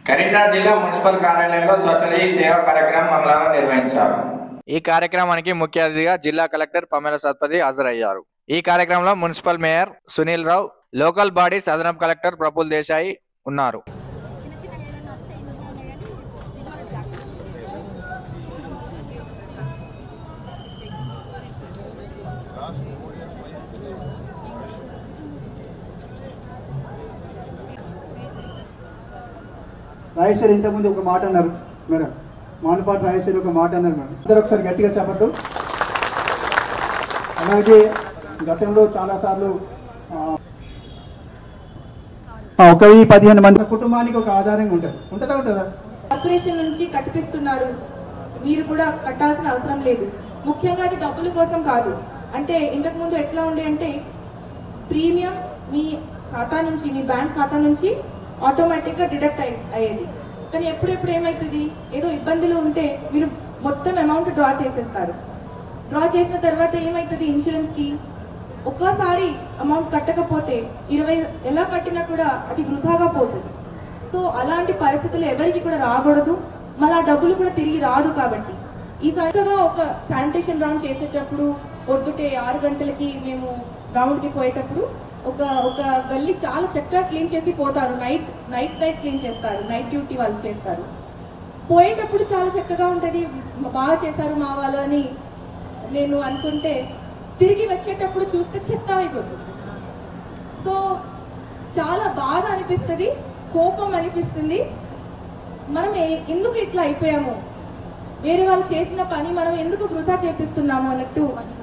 కరీంనగర్ జిల్లా మున్సిపల్ కార్యాలయంలో స్వచ్ఛత హీ సేవా కార్యక్రమం మంగళవారం నిర్వహించారు ఈ కార్యక్రమానికి ముఖ్య అతిథిగా జిల్లా కలెక్టర్ పమేల సత్పతి హాజరయ్యారు ఈ కార్యక్రమంలో municipal mayor Sunil Rao local bodies అదనపు కలెక్టర్ ప్రఫుల్ దేశాయి ఉన్నారు చిన్న చిన్న ఏదైనా వస్తే ఈ మధ్య ఉన్నాయి కానీ సినిమాలు జాగ్రత్త రాజేశ్వరి ఇంతకుముందు ఒక మాట అన్నారు మేడం మానుపాటి రాజేశ్వరి ఒక మాట అన్నారు మేడం అందరూ ఒకసారి గట్టిగా చెప్పట్టు అలాగే గతంలో చాలాసార్లు ఆ, ఆ, ఒక వెయ్యి పదిహేను మంది కుటుంబానికి ఒక ఆధారంగా ఉంటుంది ఉంటుందా ఉంటుందా కార్పొరేషన్ నుంచి కట్టిపిస్తున్నారు మీరు కూడా కట్టాల్సిన అవసరం లేదు ముఖ్యంగా అది డబ్బుల కోసం కాదు అంటే ఇంతకు ముందు ఎట్లా ఉండే అంటే ప్రీమియం మీ ఖాతా నుంచి మీ బ్యాంక్ ఖాతా నుంచి ఆటోమేటిక్గా డిడక్ట్ అయ్యి అయ్యేది కానీ ఎప్పుడెప్పుడు ఏమవుతుంది ఏదో ఇబ్బందులు ఉంటే మీరు మొత్తం అమౌంట్ డ్రా చేసేస్తారు డ్రా చేసిన తర్వాత ఏమవుతుంది ఇన్సూరెన్స్కి ఒక్కసారి అమౌంట్ కట్టకపోతే ఇరవై ఎలా కట్టినా కూడా అది వృధాగా పోతుంది సో అలాంటి పరిస్థితులు ఎవరికి కూడా రాకూడదు మళ్ళీ ఆ డబ్బులు కూడా తిరిగి రాదు కాబట్టి ఈ చక్కగా ఒక శానిటేషన్ రౌండ్ చేసేటప్పుడు పొద్దుటే ఆరు గంటలకి మేము రౌండ్కి పోయేటప్పుడు ఒక ఒక గల్లీ చాలా చక్కగా క్లీన్ చేసి పోతారు నైట్ నైట్ నైట్ క్లీన్ చేస్తారు నైట్ డ్యూటీ వాళ్ళు చేస్తారు పోయేటప్పుడు చాలా చక్కగా ఉంటుంది బాగా చేశారు మా వాళ్ళు అని నేను అనుకుంటే తిరిగి వచ్చేటప్పుడు చూస్తే చెత్త అయిపోతుంది సో చాలా బాధ అనిపిస్తుంది కోపం అనిపిస్తుంది మనం ఏ- ఎందుకు ఇట్లా అయిపోయాము వేరే వాళ్ళు చేసిన పని మనం ఎందుకు వృధా చేపిస్తున్నాము అన్నట్టు